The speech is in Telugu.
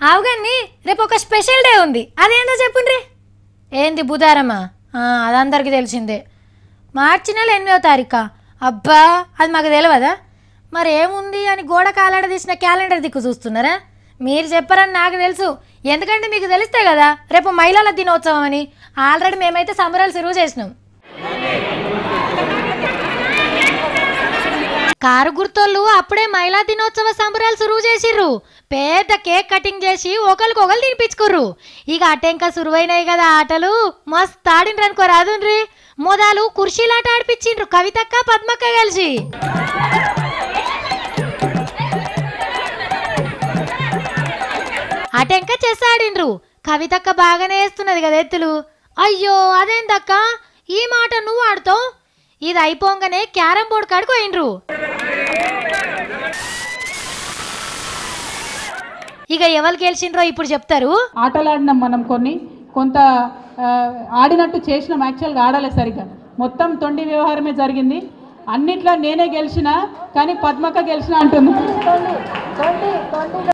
అవుగండి రేపు ఒక స్పెషల్ డే ఉంది అదేంటో చెప్పుండ్రి ఏంది బుధారమా ఆ, అది అందరికీ తెలిసిందే మార్చి నెల ఎనిమిదో తారీఖా అబ్బా అది మాకు తెలియదా మరి ఏముంది అని గోడ కాలాడ తీసిన క్యాలెండర్ దిక్కు చూస్తున్నారా మీరు చెప్పరని నాకు తెలుసు ఎందుకంటే మీకు తెలిస్తే కదా రేపు మహిళల దినోత్సవం అని ఆల్రెడీ మేమైతే సంబరాలు సురువు చేసినాం కారు గుర్తోళ్ళు అప్పుడే మహిళా దినోత్సవ సంబరాలు సురువు చేసిర్రు పెద్ద కేక్ కటింగ్ చేసి ఒకరికొకరు తినిపించుకుర్రు ఇక అటెంక సురువైనాయి కదా ఆటలు మస్తు ఆడిండ్రు అనుకో రాదుండ్రి మొదలు కుర్చీలాట ఆడిపించిండ్రు కవితక్క పద్మక్క కలిసి అటెంక చెస్ ఆడిండ్రు కవితక్క బాగానే వేస్తున్నది కదా ఎత్తులు అయ్యో అదేందక్క ఈ మాట నువ్వు ఆడుతావు ఇది అయిపోగానే క్యారం బోర్డు కాడికి పోయిండ్రు ఇక ఎవరు గెలిచిండ్రో ఇప్పుడు చెప్తారు ఆటలాడినాం మనం కొన్ని కొంత ఆ, ఆడినట్టు చేసినాం యాక్చువల్గా ఆడలే సరిగ్గా మొత్తం తొండి వ్యవహారమే జరిగింది అన్నిట్లో నేనే గెలిచిన కానీ పద్మక్క గెలిచిన అంటుంది